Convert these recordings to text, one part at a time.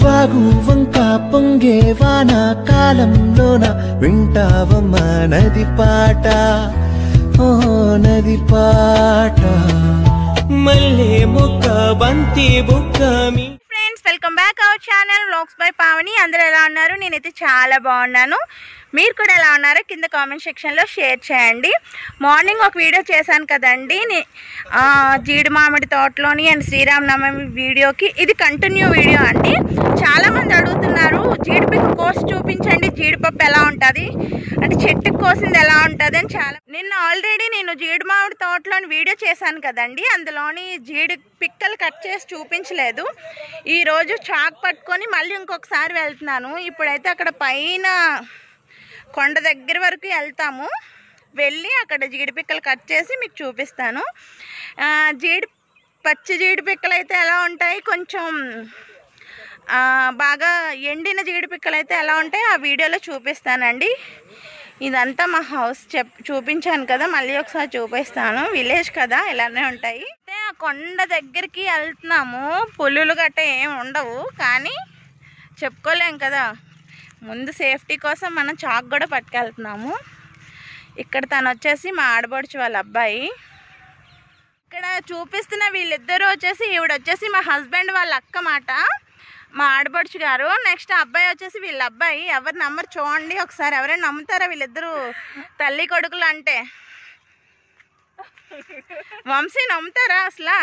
వాగు వంక పొంగే వాన కాలంలోన వింటావమ్మా నది పాట ఓ నది పాట మల్లె మొక్క బంతి బుక్క మీ friends welcome back our channel vlogs by Pavani అందరూ ఎలా ఉన్నారు నేనైతే చాలా బాగున్నాను మీరు కూడా ఎలా ఉన్నారో కింద కామెంట్ సెక్షన్లో షేర్ చేయండి మార్నింగ్ ఒక వీడియో చేశాను కదండి నే- ఆ, జీడి మామిడి తోటలోని అండ్ శ్రీరామనవమి వీడియోకి ఇది కంటిన్యూ వీడియో అండి చాలామంది అడుగుతున్నారు జీడిపప్పు కోసి చూపించండి జీడిపప్పు ఎలా ఉంటుంది అంటే చెట్టుకు కోసింది ఎలా ఉంటుంది అని చాలా నిన్న ఆల్రెడీ నేను జీడి మామిడి తోటలోని వీడియో చేశాను కదండి అందులోని జీడి పిక్కలు కట్ చేసి చూపించలేదు ఈరోజు చాక్ పట్టుకొని మళ్ళీ ఇంకొకసారి వెళ్తున్నాను ఇప్పుడైతే అక్కడ పైన కొండ దగ్గర వరకు వెళ్తాము వెళ్ళి అక్కడ జీడి పిక్కలు కట్ చేసి మీకు చూపిస్తాను ఆ, జీడి పచ్చి జీడి పిక్కలు అయితే ఎలా ఉంటాయి కొంచెం ఆ, బాగా ఎండిన జీడి పిక్కలు అయితే ఎలా ఉంటాయి ఆ వీడియోలో చూపిస్తానండి ఇదంతా మా హౌస్ చెప్ చూపించాను కదా మళ్ళీ ఒకసారి చూపిస్తాను విలేజ్ కదా ఇలానే ఉంటాయి అయితే ఆ కొండ దగ్గరికి వెళ్తున్నాము పులులు గట్ట ఏం ఉండవు కానీ చెప్పుకోలేం కదా ముందు సేఫ్టీ కోసం మనం చాక్ కూడా పట్టుకెళ్తున్నాము ఇక్కడ తను వచ్చేసి మా ఆడబడుచు వాళ్ళ అబ్బాయి ఇక్కడ చూపిస్తున్న వీళ్ళిద్దరూ వచ్చేసి ఈవిడ వచ్చేసి మా హస్బెండ్ వాళ్ళ అక్క మాట మా ఆడపడుచు గారు నెక్స్ట్ అబ్బాయి వచ్చేసి వీళ్ళ అబ్బాయి ఎవరు నమ్మరు చూడండి ఒకసారి ఎవరైనా నమ్ముతారా వీళ్ళిద్దరు తల్లి కొడుకులు అంటే వంశీ నమ్ముతారా అసలు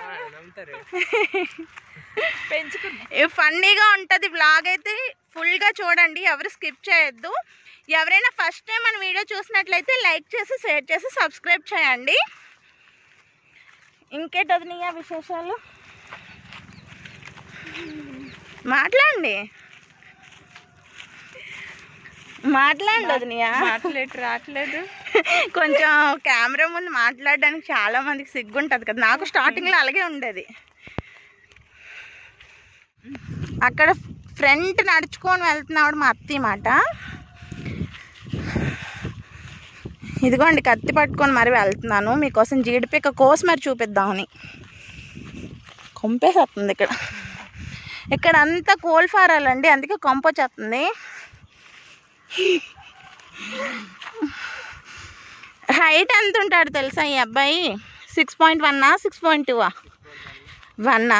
ఫన్నీగా ఉంటుంది బ్లాగ్ అయితే ఫుల్గా చూడండి ఎవరు స్కిప్ చేయొద్దు ఎవరైనా ఫస్ట్ టైం మన వీడియో చూసినట్లయితే లైక్ చేసి షేర్ చేసి సబ్స్క్రైబ్ చేయండి ఇంకేంటి వదినయ్య విశేషాలు మాట్లాడండి మాట్లాడండి వదినయ్య మాట్లాడలేదు రావట్లేదు కొంచెం కెమెరా ముందు మాట్లాడడానికి చాలా మందికి సిగ్గుంటుంది కదా నాకు స్టార్టింగ్లో అలాగే ఉండేది అక్కడ ఫ్రంట్ నడుచుకొని వెళ్తున్నాడు మా అత్తి మాట ఇదిగోండి కత్తి పట్టుకొని మరి వెళ్తున్నాను మీకోసం జీడిపిక్క కోసి మరి చూపిద్దామని కొంపేసేస్తుంది ఇక్కడ ఇక్కడ అంతా కోల్ ఫారాలండి అందుకే కొంపొచ్చేస్తుంది హైట్ ఎంత ఉంటాడు తెలుసా ఈ అబ్బాయి సిక్స్ పాయింట్ వన్నా సిక్స్ పాయింట్ టూవా వన్నా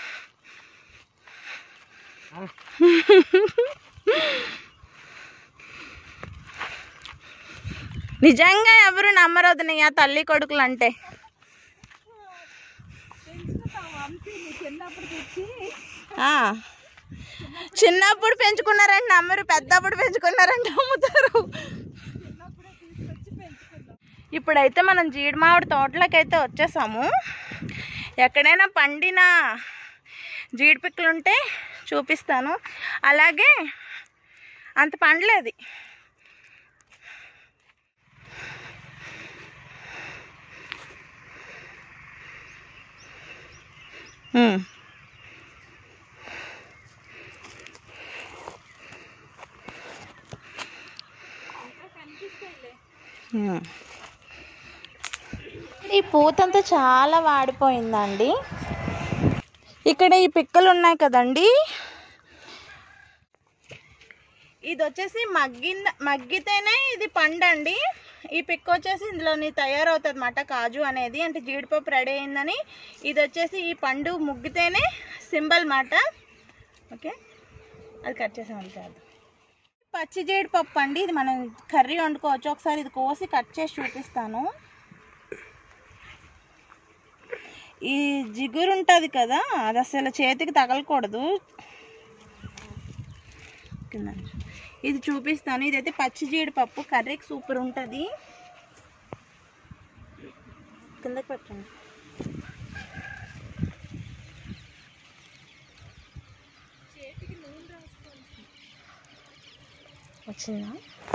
నిజంగా ఎవరు నమ్మరు వదినయ్య తల్లి కొడుకులు అంటే ఆ. చిన్నప్పుడు పెంచుకున్నారంటే నమ్మరు పెద్దప్పుడు పెంచుకున్నారంటే అమ్ముతారు ఇప్పుడైతే మనం జీడి మామిడి తోటలోకి అయితే వచ్చేసాము ఎక్కడైనా పండిన జీడి పిక్కలు ఉంటే చూపిస్తాను అలాగే అంత పండలేదు ఉమ్. ఉమ్. ఈ పూతంతా చాలా వాడిపోయిందండి ఇక్కడ ఈ పిక్కలు ఉన్నాయి కదండి ఇది వచ్చేసి మగ్గింద మగ్గితేనే ఇది పండండి ఈ పిక్ వచ్చేసి ఇందులోని తయారవుతుంది అన్నమాట కాజు అనేది అంటే జీడిపప్పు రెడీ అయిందని ఇది వచ్చేసి ఈ పండు ముగ్గితేనే సింబల్ మాట ఓకే అది కట్ చేసామని కాదు పచ్చి జీడిపప్పు అండి ఇది మనం కర్రీ వండుకోవచ్చు ఒకసారి ఇది కోసి కట్ చేసి చూపిస్తాను ఈ జిగురు ఉంటుంది కదా అది అసలు చేతికి తగలకూడదు కింద నుంచి. ఇది చూపిస్తాను ఇదైతే పచ్చి జీడిపప్పు కర్రీకి సూపర్ ఉంటుంది కిందకి పెట్టండి వచ్చిందా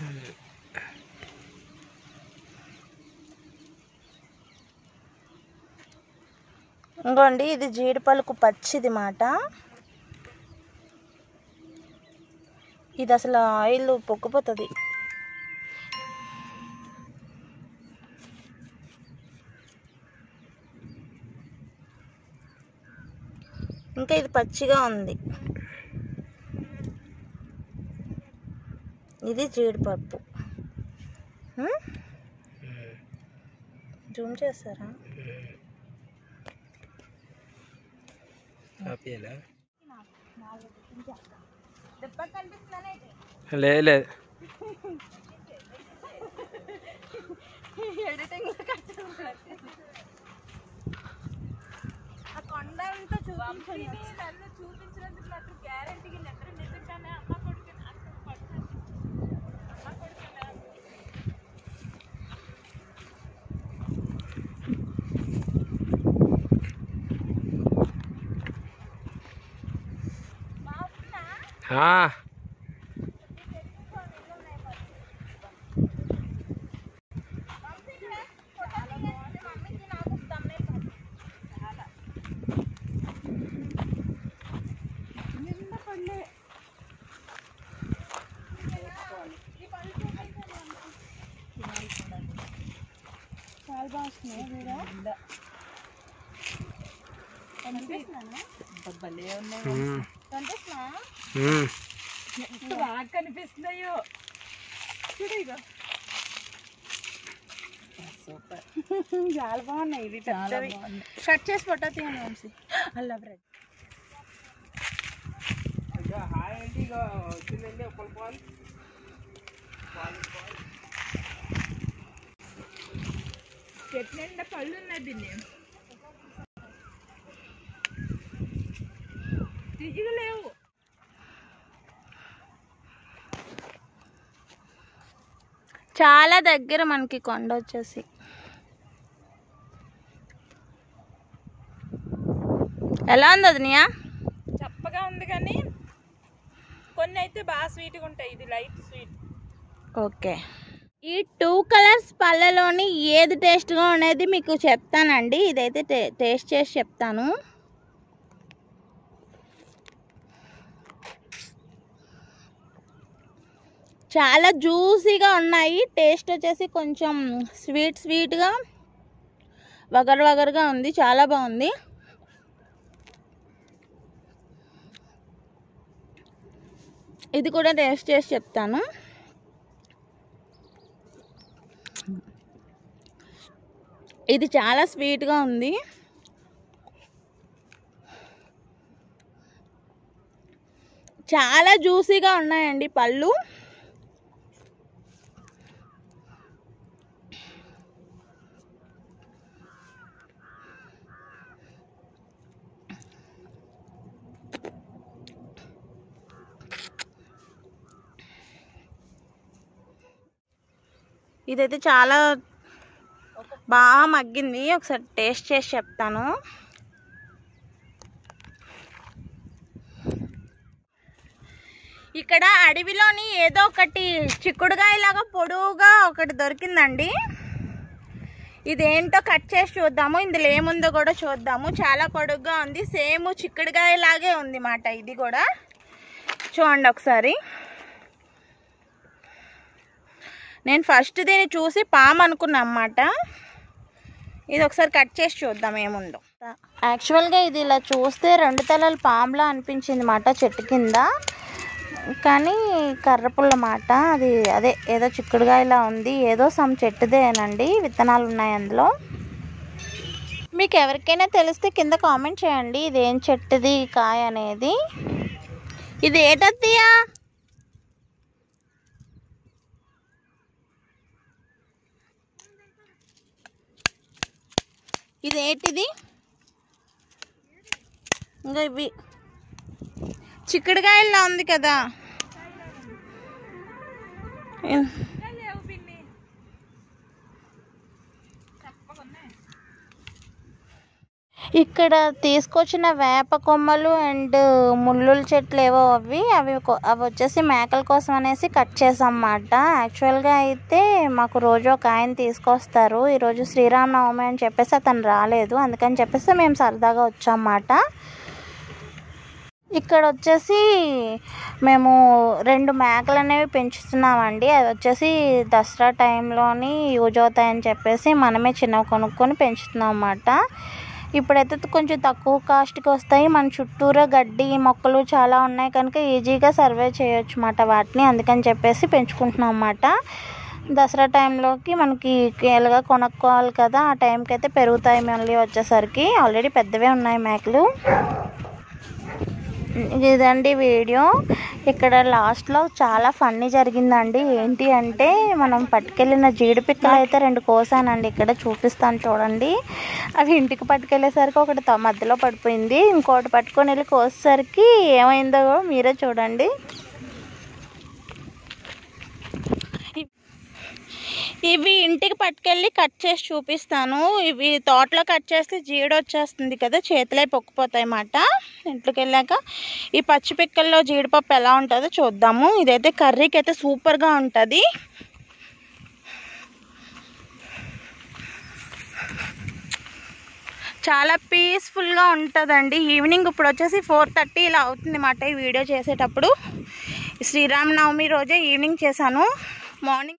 ఇంకోండి ఇది జీడిపలుకు పచ్చిది మాట ఇది అసలు ఆయిల్ పొక్కుపోతుంది ఇంకా ఇది పచ్చిగా ఉంది ఇది జీడిపప్పు జూమ్ చేస్తారా ఆపేయాలా దెబ్బ కనిపిస్తుందనే లేదు లేదు ఎడిటింగ్ ఆ కొండ అంతా చూపించండి నన్ను చూపించినందుకు నాకు గ్యారంటీకి నిద్ర నిజంగానే అమ్మ కొడుకు అక్కడ పడుతుంది అమ్మ కొడుకు ఆ, చాలా బాగా వస్తున్నాయి వీడియో కనిపిస్తున్నానా భలే ఉన్నాయి ఉమ్, కనిపిస్తున్నా ఉమ్. ఎంత బాగా కనిపిస్తున్నాయో చూడు ఇగో సూపర్ చాలా బాగున్నాయి ఇవి చాలా పెద్దవి బాగుంది కట్ చేసి ఫోటో తీయండి వంశీ అల్లా బ్రెడ్ చెట్టు నిండా పళ్ళు ఉన్నాయి దీన్ని తిరిగి లేవు చాలా దగ్గర మనకి కొండ వచ్చేసి ఎలా ఉంది అదినియా చప్పగా ఉంది కానీ కొన్ని అయితే బాగా స్వీట్గా ఉంటాయి ఇది లైట్ స్వీట్ ఓకే ఈ టూ కలర్స్ పళ్ళలోని ఏది టేస్ట్గా ఉండేది మీకు చెప్తానండి ఇదైతే టే- టేస్ట్ చేసి చెప్తాను చాలా జ్యూసీగా ఉన్నాయి టేస్ట్ వచ్చేసి కొంచెం స్వీట్ స్వీట్గా వగరు వగరుగా ఉంది చాలా బాగుంది ఇది కూడా టేస్ట్ చేసి చెప్తాను ఇది చాలా స్వీట్గా ఉంది చాలా జ్యూసీగా ఉన్నాయండి పళ్ళు ఇదైతే చాలా బాగా మగ్గింది ఒకసారి టేస్ట్ చేసి చెప్తాను ఇక్కడ అడవిలోని ఏదో ఒకటి చిక్కుడుగాయలాగా పొడవుగా ఒకటి దొరికిందండి ఇదేంటో కట్ చేసి చూద్దాము ఇందులో ఏముందో కూడా చూద్దాము చాలా పొడుగ్గా ఉంది సేమ్ చిక్కుడుగాయలాగే ఉంది మాట ఇది కూడా చూడండి ఒకసారి నేను ఫస్ట్ దీన్ని చూసి పాము అనుకున్నా అన్నమాట ఇది ఒకసారి కట్ చేసి చూద్దాం ఏముందో యాక్చువల్గా ఇది ఇలా చూస్తే రెండు తలల పాములా అనిపించింది మాట చెట్టు కింద కానీ కర్రపుల్ల మాట అది అదే ఏదో చిక్కుడుగాయలా ఉంది ఏదో సమ్ చెట్టుదేనండి విత్తనాలు ఉన్నాయి అందులో మీకు ఎవరికైనా తెలిస్తే కింద కామెంట్ చేయండి ఇది ఏం చెట్టుది కాయ అనేది ఇది ఏటత్తయ్యా ఇది ఏంటిది ఇంకా ఇవి చిక్కుడుకాయల్లా ఉంది కదా ఇ- లేవు పిన్ని చప్పగా ఉన్నాయి ఇక్కడ తీసుకొచ్చిన వేప కొమ్మలు అండ్ ముల్లుల చెట్లు ఏవో అవి అవి కొ- అవి వచ్చేసి మేకల కోసం అనేసి కట్ చేసాం అన్నమాట యాక్చువల్గా అయితే మాకు రోజు ఒక ఆయన తీసుకొస్తారు ఈరోజు శ్రీరామనవమి అని చెప్పేసి అతను రాలేదు అందుకని చెప్పేసి మేము సరదాగా వచ్చామన్నమాట ఇక్కడ వచ్చేసి మేము రెండు మేకలు అనేవి పెంచుతున్నామండి అది వచ్చేసి దసరా టైంలోని యూజ్ అవుతాయని చెప్పేసి మనమే చిన్నవి కొనుక్కొని పెంచుతున్నాం అన్నమాట ఇప్పుడైతే కొంచెం తక్కువ కాస్ట్కి వస్తాయి మన చుట్టూరా గడ్డి మొక్కలు చాలా ఉన్నాయి కనుక ఈజీగా సర్వే చేయొచ్చు అన్నమాట వాటిని అందుకని చెప్పేసి పెంచుకుంటున్నాం అన్నమాట దసరా టైంలోకి మనకి ఎలాగా కొనుక్కోవాలి కదా ఆ టైంకి అయితే పెరుగుతాయి మళ్ళీ వచ్చేసరికి ఆల్రెడీ పెద్దవే ఉన్నాయి మేకలు ఇదండి వీడియో ఇక్కడ లాస్ట్లో చాలా ఫన్నీ జరిగిందండి ఏంటి అంటే మనం పట్టుకెళ్ళిన జీడి పిక్కలు అయితే రెండు కోసానండి ఇక్కడ చూపిస్తాను చూడండి అవి ఇంటికి పట్టుకెళ్ళేసరికి ఒకటి త- మధ్యలో పడిపోయింది ఇంకోటి పట్టుకొని వెళ్ళి కోసేసరికి ఏమైందో మీరే చూడండి ఇవి ఇంటికి పట్టుకెళ్ళి కట్ చేసి చూపిస్తాను ఇవి తోటలో కట్ చేస్తే జీడ వచ్చేస్తుంది కదా చేతులే పొక్కిపోతాయి అన్నమాట ఇంట్లోకి వెళ్ళాక ఈ పచ్చి పిక్కల్లో జీడిపప్పు ఎలా ఉంటుందో చూద్దాము ఇదైతే కర్రీకి అయితే సూపర్గా ఉంటుంది చాలా పీస్ఫుల్గా ఉంటుందండి ఈవినింగ్ ఇప్పుడు వచ్చేసి ఫోర్ థర్టీ ఇలా అవుతుంది అన్నమాట ఈ వీడియో చేసేటప్పుడు శ్రీరామనవమి రోజే ఈవినింగ్ చేశాను మార్నింగ్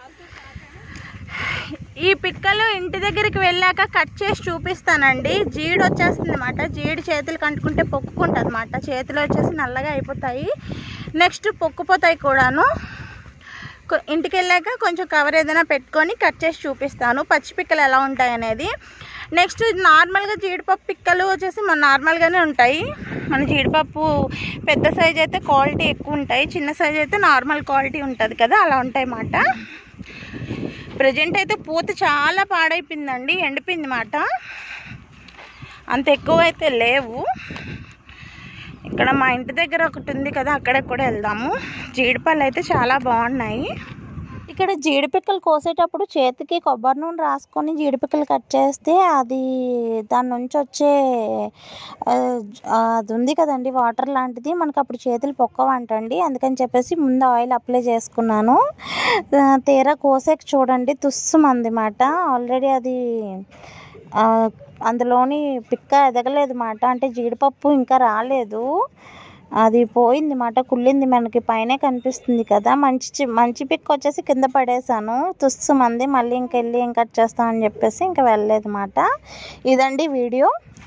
ఈ పిక్కలు ఇంటి దగ్గరికి వెళ్ళాక కట్ చేసి చూపిస్తానండి జీడి వచ్చేస్తుంది అనమాట జీడి చేతులు కంటుకుంటే పొక్కుకుంటుంది అనమాట చేతులు వచ్చేసి నల్లగా అయిపోతాయి నెక్స్ట్ పొక్కుపోతాయి కూడాను కొ- ఇంటికి వెళ్ళాక కొంచెం కవర్ ఏదైనా పెట్టుకొని కట్ చేసి చూపిస్తాను పచ్చి పిక్కలు ఎలా ఉంటాయి అనేది నెక్స్ట్ నార్మల్గా జీడిపప్పు పిక్కలు వచ్చేసి మన నార్మల్గానే ఉంటాయి మన జీడిపప్పు పెద్ద సైజ్ అయితే క్వాలిటీ ఎక్కువ ఉంటాయి చిన్న సైజ్ అయితే నార్మల్ క్వాలిటీ ఉంటుంది కదా అలా ఉంటాయి అన్నమాట ప్రజెంట్ అయితే పూత చాలా పాడైపోయిందండి ఎండిపోయింది మాట అంత ఎక్కువ అయితే లేవు ఇక్కడ మా ఇంటి దగ్గర ఒకటి ఉంది కదా అక్కడికి కూడా వెళ్దాము జీడిపళ్ళు అయితే చాలా బాగున్నాయి ఇక్కడ జీడిపిక్కలు కోసేటప్పుడు చేతికి కొబ్బరి నూనె రాసుకొని జీడిపిక్కలు కట్ చేస్తే అది దాని నుంచి వచ్చే ఆ, అది ఉంది కదండి వాటర్ లాంటిది మనకు అప్పుడు చేతులు పొక్కవంటండి అందుకని చెప్పేసి ముందు ఆయిల్ అప్లై చేసుకున్నాను ఆ, తీరా కోసేకి చూడండి తుస్సుమంది మాట ఆల్రెడీ అది ఆ, అందులోని పిక్క ఎదగలేదు మాట అంటే జీడిపప్పు ఇంకా రాలేదు అది పోయింది మాట కుళ్ళింది మనకి పైనే కనిపిస్తుంది కదా మంచి చి- మంచి పిక్ వచ్చేసి కింద పడేసాను తుస్సు మంది మళ్ళీ ఇంకెళ్ళి ఏం కట్ చేస్తామని చెప్పేసి ఇంకా వెళ్ళలేదు మాట ఇదండి వీడియో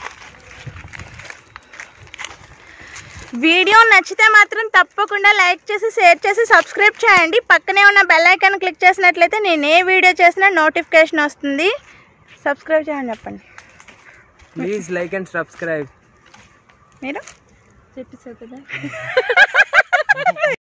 వీడియో నచ్చితే మాత్రం తప్పకుండా లైక్ చేసి షేర్ చేసి సబ్స్క్రైబ్ చేయండి పక్కనే ఉన్న బెల్ ఐకాన్ క్లిక్ చేసినట్లయితే నేను ఏ వీడియో చేసినా నోటిఫికేషన్ వస్తుంది సబ్స్క్రైబ్ చేయండి చెప్పండి ప్లీజ్ లైక్ అండ్ సబ్స్క్రైబ్ మీరు చెప్పేసావు కదా